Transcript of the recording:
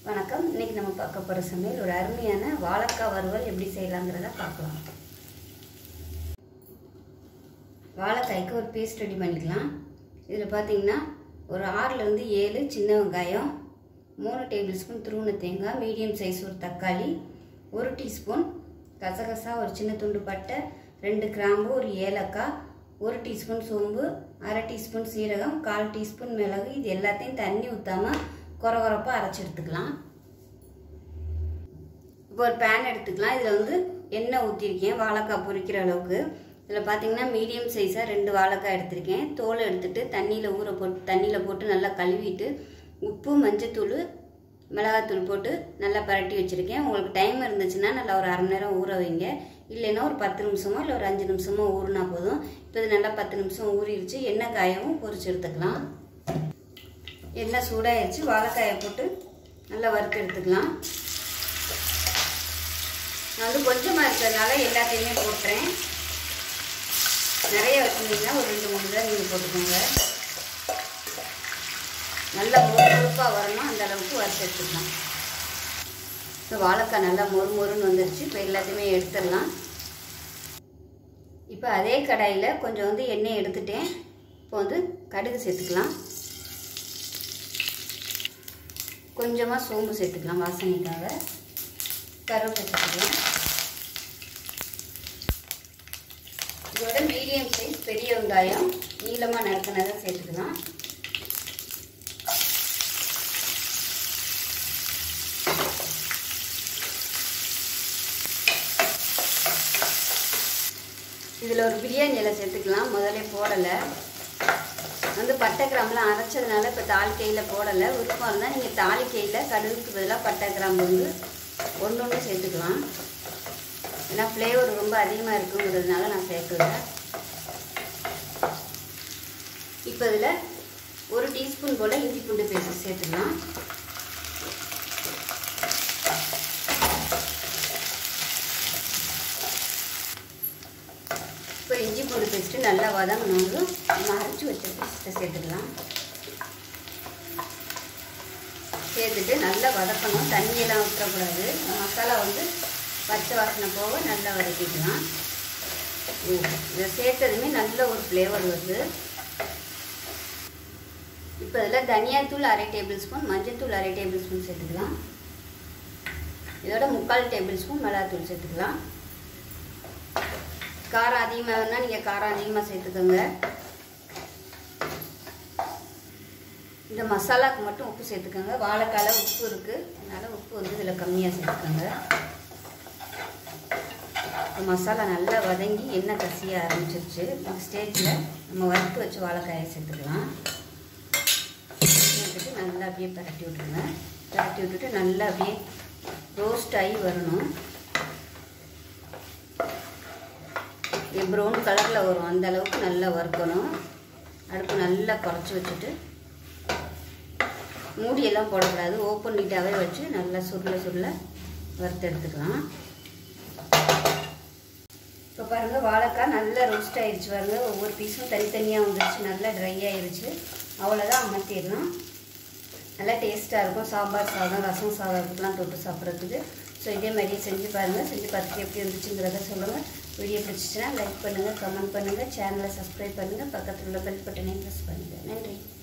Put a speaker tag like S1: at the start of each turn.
S1: வணக்கம் இன்னைக்கு நம்ம பார்க்க போகிற சமையல் ஒரு அருமையான வாழைக்காய் வறுவல் எப்படி செய்யலாங்கிறத பார்க்கலாம் வாழைக்காய்க்கு ஒரு பேஸ்ட் ரெடி பண்ணிக்கலாம் இதில் பார்த்தீங்கன்னா ஒரு ஆறுலேருந்து ஏழு சின்ன வெங்காயம் மூணு டேபிள் ஸ்பூன் துருவன தேங்காய் மீடியம் சைஸ் ஒரு தக்காளி ஒரு டீஸ்பூன் கசகசா ஒரு சின்ன துண்டு பட்டை ரெண்டு கிராம்பு ஒரு ஏலக்காய் ஒரு டீஸ்பூன் சோம்பு அரை டீஸ்பூன் சீரகம் கால் டீஸ்பூன் மிளகு இது எல்லாத்தையும் தண்ணி ஊற்றாமல் குறை குறைப்பாக அரைச்சி எடுத்துக்கலாம் இப்போ ஒரு பேன் எடுத்துக்கலாம் இதில் வந்து எண்ணெய் ஊற்றிருக்கேன் வாழைக்காய் பொரிக்கிற அளவுக்கு இதில் பார்த்தீங்கன்னா மீடியம் சைஸாக ரெண்டு வாழைக்காய் எடுத்திருக்கேன் தோலை எடுத்துட்டு தண்ணியில் ஊற போட்டு தண்ணியில் போட்டு நல்லா கழுவிட்டு உப்பு மஞ்சத்தூள் மிளகாத்தூள் போட்டு நல்லா பரட்டி வச்சுருக்கேன் உங்களுக்கு டைம் இருந்துச்சுன்னா நல்லா ஒரு அரை மணி நேரம் ஊற வைங்க இல்லைன்னா ஒரு பத்து நிமிஷமோ இல்லை ஒரு அஞ்சு நிமிஷமோ ஊறினா போதும் இப்போ இது நல்லா பத்து நிமிஷம் ஊறிடுச்சு எண்ணெய் காயவும் பொரிச்சு எடுத்துக்கலாம் எண்ணெய் சூடாயிருச்சு வாழைக்காயை போட்டு நல்லா வறுத்து எடுத்துக்கலாம் நான் வந்து கொஞ்சமாக இருக்கிறதுனால எல்லாத்தையுமே போட்டுறேன் நிறைய வச்சுருந்தீங்கன்னா ஒரு ரெண்டு மூணு தான் நீங்கள் போட்டுக்கோங்க நல்லா முறுமுறுப்பாக வரணும் அந்த அளவுக்கு வறுத்து எடுத்துக்கலாம் இப்போ வாழைக்காய் நல்லா மொறு மொறுன்னு வந்துருச்சு இப்போ எல்லாத்தையுமே எடுத்துடலாம் இப்போ அதே கடாயில் கொஞ்சம் வந்து எண்ணெய் எடுத்துட்டேன் இப்போ வந்து கடுகு சேர்த்துக்கலாம் கொஞ்சமாக சோம்பு சேர்த்துக்கலாம் வாசனைக்காக கருவேப்பிலை சேர்த்துக்கலாம் இதோட மீடியம் சைஸ் பெரிய வெங்காயம் நீளமாக நறுக்கினதை சேர்த்துக்கலாம் இதில் ஒரு பிரியாணி இலை சேர்த்துக்கலாம் முதல்ல போடலை வந்து பட்டை கிராம்பெலாம் அரைச்சதுனால இப்போ தாளிக்கையில் போடலை விருப்பம் இருந்தால் நீங்கள் தாளிக்கையில் கடுகுக்கு பதிலாக பட்டை கிராம்பு வந்து ஒன்று ஒன்று சேர்த்துக்கலாம் ஏன்னா ஃப்ளேவர் ரொம்ப அதிகமாக இருக்குங்கிறதுனால நான் சேர்க்கல இப்போ இதில் ஒரு டீஸ்பூன் போல் இஞ்சி பூண்டு பேஸ்ட் சேர்த்துக்கலாம் இப்போ இஞ்சி பூண்டு பேஸ்ட்டு நல்லா வதங்கணும் நம்ம அரைச்சி வச்ச பேஸ்ட்டை சேர்த்துக்கலாம் சேர்த்துட்டு நல்லா வதக்கணும் தண்ணியெல்லாம் ஊற்றக்கூடாது மசாலா வந்து பச்சை வாசனை போக நல்லா வதக்கிக்கலாம் இதை சேர்த்ததுமே நல்ல ஒரு ஃப்ளேவர் வருது இப்போ இதில் தனியாத்தூள் அரை டேபிள் ஸ்பூன் மஞ்சத்தூள் அரை டேபிள் ஸ்பூன் சேர்த்துக்கலாம் இதோட முக்கால் டேபிள் ஸ்பூன் மிளகாத்தூள் சேர்த்துக்கலாம் காரம் அதிகமாக வேணால் நீங்கள் காரம் அதிகமாக சேர்த்துக்கோங்க இந்த மசாலாவுக்கு மட்டும் உப்பு சேர்த்துக்கோங்க வாழைக்கால உப்பு இருக்குது அதனால் உப்பு வந்து இதில் கம்மியாக சேர்த்துக்கோங்க இப்போ மசாலா நல்லா வதங்கி எண்ணெய் கசிய ஆரம்பிச்சிருச்சு இந்த ஸ்டேஜில் நம்ம வறுத்து வச்சு வாழைக்காயை சேர்த்துக்கலாம் சேர்த்துட்டு நல்லா அப்படியே பரட்டி விட்ருங்க பரட்டி விட்டுட்டு நல்லா அப்படியே ரோஸ்ட் ஆகி வரணும் ப்ரௌன் கலரில் வரும் அந்த அளவுக்கு நல்லா வறுக்கணும் அடுப்பு நல்லா குறைச்சி வச்சுட்டு மூடியெல்லாம் போடக்கூடாது ஓப்பன் நீட்டாகவே வச்சு நல்லா சுருள சுருள வறுத்து எடுத்துக்கலாம் இப்போ பாருங்கள் வாழைக்காய் நல்லா ரோஸ்ட் ஆயிடுச்சு பாருங்கள் ஒவ்வொரு பீஸும் தனித்தனியாக வந்துருச்சு நல்லா ட்ரை ஆயிடுச்சு அவ்வளோதான் அமர்த்திடலாம் நல்லா டேஸ்ட்டாக இருக்கும் சாம்பார் சாதம் ரசம் சாதத்துக்குலாம் தொட்டு சாப்பிட்றதுக்கு ஸோ இதே மாதிரியே செஞ்சு பாருங்கள் செஞ்சு பார்த்துட்டு எப்படி இருந்துச்சுங்கிறத சொல்லுங்கள் வீடியோ பிடிச்சிச்சுன்னா லைக் பண்ணுங்கள் கமெண்ட் பண்ணுங்கள் சேனலை சப்ஸ்கிரைப் பண்ணுங்கள் பக்கத்தில் உள்ள பெல் பட்டனையும் ப்ரெஸ் பண்ணுங்கள் நன்றி